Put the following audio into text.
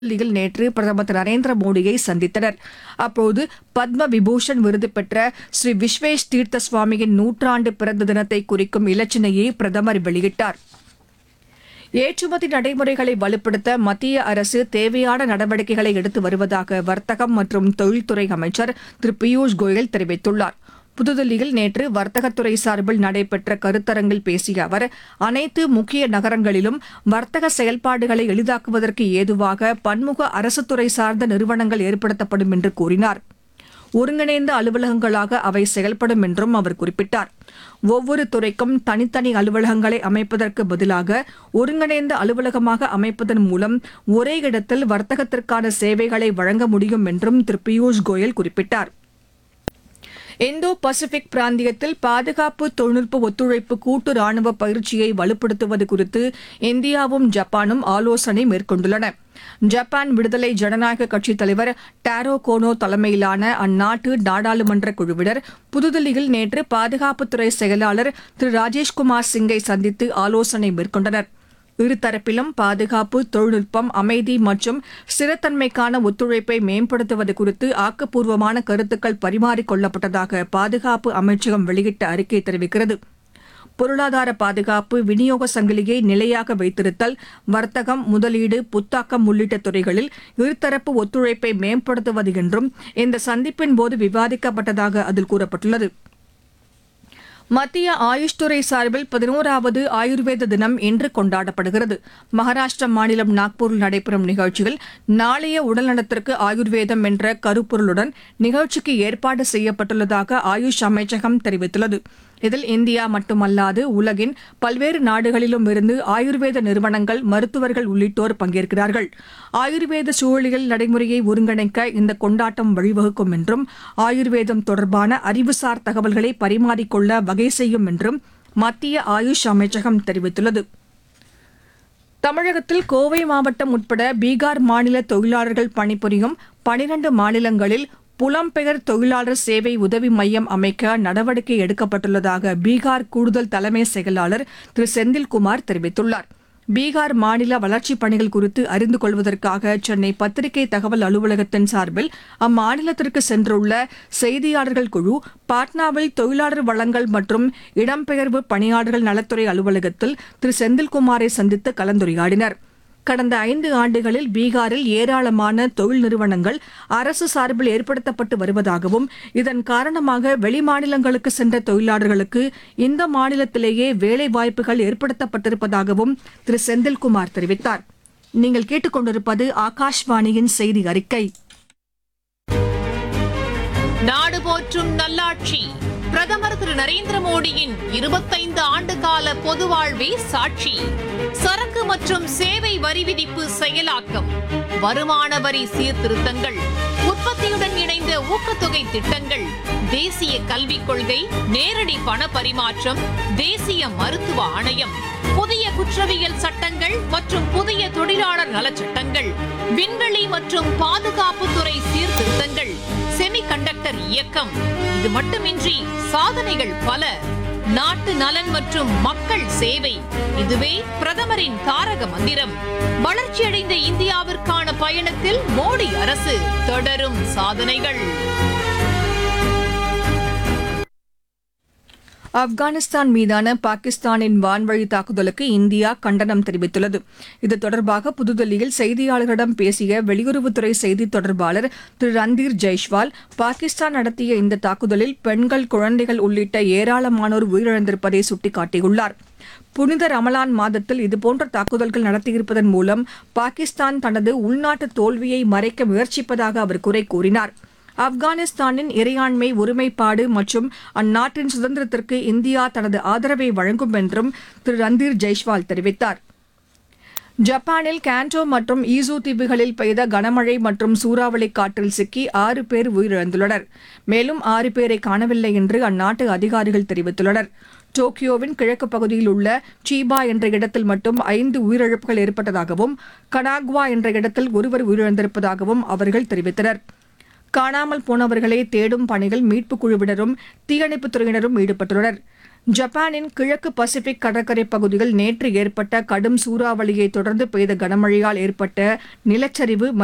தில்லியில் நேற்று பிரதமர் திரு நரேந்திர மோடியை சந்தித்தனர் அப்போது பத்ம விபூஷன் விருது பெற்ற ஸ்ரீ விஸ்வேஷ் தீர்த்த சுவாமியின் நூற்றாண்டு பிறந்த தினத்தை குறிக்கும் இலச்சினையை பிரதமர் வெளியிட்டார் ஏற்றுமதி நடைமுறைகளை வலுப்படுத்த மத்திய அரசு தேவையான நடவடிக்கைகளை எடுத்து வருவதாக வர்த்தகம் மற்றும் தொழில்துறை அமைச்சர் திரு பியூஷ் கோயல் தெரிவித்துள்ளார் புதுதில்லியில் நேற்று வர்த்தகத்துறை சார்பில் நடைபெற்ற கருத்தரங்கில் பேசிய அவர் அனைத்து முக்கிய நகரங்களிலும் வர்த்தக செயல்பாடுகளை எளிதாக்குவதற்கு ஏதுவாக பன்முக அரசுத்துறை சார்ந்த நிறுவனங்கள் ஏற்படுத்தப்படும் என்று கூறினார் ஒருங்கிணைந்த அலுவலகங்களாக அவை செயல்படும் என்றும் அவர் குறிப்பிட்டார் ஒவ்வொரு துறைக்கும் தனித்தனி அலுவலகங்களை அமைப்பதற்கு பதிலாக ஒருங்கிணைந்த அலுவலகமாக அமைப்பதன் மூலம் ஒரே இடத்தில் வர்த்தகத்திற்கான சேவைகளை வழங்க முடியும் என்றும் திரு பியூஷ் கோயல் குறிப்பிட்டார் இந்தோ பசிபிக் பிராந்தியத்தில் பாதுகாப்பு தொழில்நுட்ப ஒத்துழைப்பு கூட்டு ராணுவ பயிற்சியை வலுப்படுத்துவது குறித்து இந்தியாவும் ஜப்பானும் ஆலோசனை மேற்கொண்டுள்ளன ஜப்பான் விடுதலை ஜனநாயக கட்சித் தலைவர் டாரோ கோனோ தலைமையிலான அந்நாட்டு நாடாளுமன்ற குழுவினர் புதுதில்லியில் நேற்று பாதுகாப்புத்துறை செயலாளர் திரு ராஜேஷ்குமார் சிங்கை சந்தித்து ஆலோசனை மேற்கொண்டனர் இருதரப்பிலும் பாதுகாப்பு தொழில்நுட்பம் அமைதி மற்றும் ஸ்திரத்தன்மைக்கான ஒத்துழைப்பை மேம்படுத்துவது குறித்து ஆக்கப்பூர்வமான கருத்துக்கள் பரிமாறிக் கொள்ளப்பட்டதாக பாதுகாப்பு அமைச்சகம் வெளியிட்ட அறிக்கை தெரிவிக்கிறது பொருளாதார பாதுகாப்பு விநியோக சங்கிலியை நிலையாக வைத்திருத்தல் வர்த்தகம் முதலீடு புத்தாக்கம் உள்ளிட்ட துறைகளில் இருதரப்பு ஒத்துழைப்பை மேம்படுத்துவது என்றும் இந்த சந்திப்பின் போது விவாதிக்கப்பட்டதாக அதில் கூறப்பட்டுள்ளது மத்திய ஆயுஷ் துறை சார்பில் பதினோராவது ஆயுர்வேத தினம் இன்று கொண்டாடப்படுகிறது மகாராஷ்டிர மாநிலம் நாக்பூரில் நடைபெறும் நிகழ்ச்சியில் நாளைய உடல்நலத்திற்கு ஆயுர்வேதம் என்ற கருப்பொருளுடன் நிகழ்ச்சிக்கு ஏற்பாடு செய்யப்பட்டுள்ளதாக ஆயுஷ் அமைச்சகம் தெரிவித்துள்ளது இதில் இந்தியா மட்டுமல்லாது உலகின் பல்வேறு நாடுகளிலும் இருந்து ஆயுர்வேத நிறுவனங்கள் மருத்துவர்கள் உள்ளிட்டோர் பங்கேற்கிறார்கள் ஆயுர்வேத சூழலியல் நடைமுறையை ஒருங்கிணைக்க இந்த கொண்டாட்டம் வழிவகுக்கும் என்றும் ஆயுர்வேதம் தொடர்பான அறிவுசார் தகவல்களை பரிமாறிக்கொள்ள வகை செய்யும் என்றும் மத்திய ஆயுஷ் அமைச்சகம் தெரிவித்துள்ளது தமிழகத்தில் கோவை மாவட்டம் உட்பட பீகார் மாநில தொழிலாளர்கள் பணிபுரியும் பனிரண்டு மாநிலங்களில் புலம்பெயர் தொழிலாளர் சேவை உதவி மையம் அமைக்க நடவடிக்கை எடுக்கப்பட்டுள்ளதாக பீகார் கூடுதல் தலைமை செயலாளர் திரு செந்தில்குமார் தெரிவித்துள்ளார் பீகார் மாநில வளர்ச்சிப் பணிகள் குறித்து அறிந்து கொள்வதற்காக சென்னை பத்திரிகை தகவல் அலுவலகத்தின் சார்பில் அம்மாநிலத்திற்கு சென்றுள்ள செய்தியாளர்கள் குழு பாட்னாவில் தொழிலாளர் வளங்கள் மற்றும் இடம்பெயர்வு பணியாளர்கள் நலத்துறை அலுவலகத்தில் திரு செந்தில்குமாரை சந்தித்து கலந்துரையாடினர் கடந்த ஐந்து ஆண்டுகளில் பீகாரில் ஏராளமான தொழில் நிறுவனங்கள் அரசு சார்பில் ஏற்படுத்தப்பட்டு வருவதாகவும் இதன் காரணமாக வெளிமாநிலங்களுக்கு சென்ற தொழிலாளர்களுக்கு இந்த மாநிலத்திலேயே வேலை வாய்ப்புகள் ஏற்படுத்தப்பட்டிருப்பதாகவும் திரு செந்தில்குமார் தெரிவித்தார் நீங்கள் கேட்டுக்கொண்டிருப்பது ஆகாஷ்வாணியின் செய்தி அறிக்கை நாடு போற்றும் நல்லாட்சி பிரதமர் திரு நரேந்திர மோடியின் இருபத்தைந்து ஆண்டு கால பொது வாழ்வே சாட்சி சரக்கு மற்றும் சேவை வரி விதிப்பு செயலாக்கம் வருமான வரி சீர்திருத்தங்கள் உற்பத்தியுடன் இணைந்த ஊக்கத்தொகை திட்டங்கள் தேசிய கல்விக் கொள்கை நேரடி பண பரிமாற்றம் தேசிய மருத்துவ ஆணையம் புதிய குற்றவியல் சட்டங்கள் மற்றும் புதிய தொழிலாளர் நலச்சட்டங்கள் விண்வெளி மற்றும் பாதுகாப்புத்துறை சீர்திருத்தங்கள் செமிகண்டக்டர் இயக்கம் இது மட்டுமின்றி சாதனைகள் பல நாட்டு நலன் மற்றும் மக்கள் சேவை இதுவே பிரதமரின் தாரக மந்திரம் வளர்ச்சியடைந்த இந்தியாவிற்கான பயணத்தில் மோடி அரசு தொடரும் சாதனைகள் ஆப்கானிஸ்தான் மீதான பாகிஸ்தானின் வான்வழி தாக்குதலுக்கு இந்தியா கண்டனம் தெரிவித்துள்ளது இது தொடர்பாக புதுதில்லியில் செய்தியாளர்களிடம் பேசிய வெளியுறவுத்துறை செய்தித் தொடர்பாளர் திரு ரந்தீர் ஜெய்ஷ்வால் பாகிஸ்தான் நடத்திய இந்த தாக்குதலில் பெண்கள் குழந்தைகள் உள்ளிட்ட ஏராளமானோர் உயிரிழந்திருப்பதை சுட்டிக்காட்டியுள்ளார் புனித ரமலான் மாதத்தில் இதுபோன்ற தாக்குதல்கள் நடத்தியிருப்பதன் மூலம் பாகிஸ்தான் தனது உள்நாட்டு தோல்வியை மறைக்க முயற்சிப்பதாக அவர் குறை கூறினார் ஆப்கானிஸ்தானின் இறையாண்மை ஒருமைப்பாடு மற்றும் அந்நாட்டின் சுதந்திரத்திற்கு இந்தியா தனது ஆதரவை வழங்கும் என்றும் திரு ரந்தீர் ஜெய்ஷ்வால் தெரிவித்தார் ஜப்பானில் கேண்டோ மற்றும் ஈசூ தீவுகளில் பெய்த கனமழை மற்றும் சூறாவளி காற்றில் சிக்கி ஆறு பேர் உயிரிழந்துள்ளனர் மேலும் ஆறு பேரை காணவில்லை என்று அந்நாட்டு அதிகாரிகள் தெரிவித்துள்ளனர் டோக்கியோவின் கிழக்கு பகுதியில் உள்ள சீபா என்ற இடத்தில் மட்டும் ஐந்து உயிரிழப்புகள் ஏற்பட்டதாகவும் கனாக்வா என்ற இடத்தில் ஒருவர் உயிரிழந்திருப்பதாகவும் அவர்கள் தெரிவித்தனர் காணாமல் போனவர்களை தேடும் பணியில் மீட்புக் குழுவினரும் தீயணைப்புத் துறையினரும் ஈடுபட்டுள்ளனர் ஜப்பானின் கிழக்கு பசிபிக் கடற்கரை பகுதியில் நேற்று ஏற்பட்ட கடும் சூறாவளியை தொடர்ந்து பெய்த கனமழையால் ஏற்பட்ட நிலச்சரிவு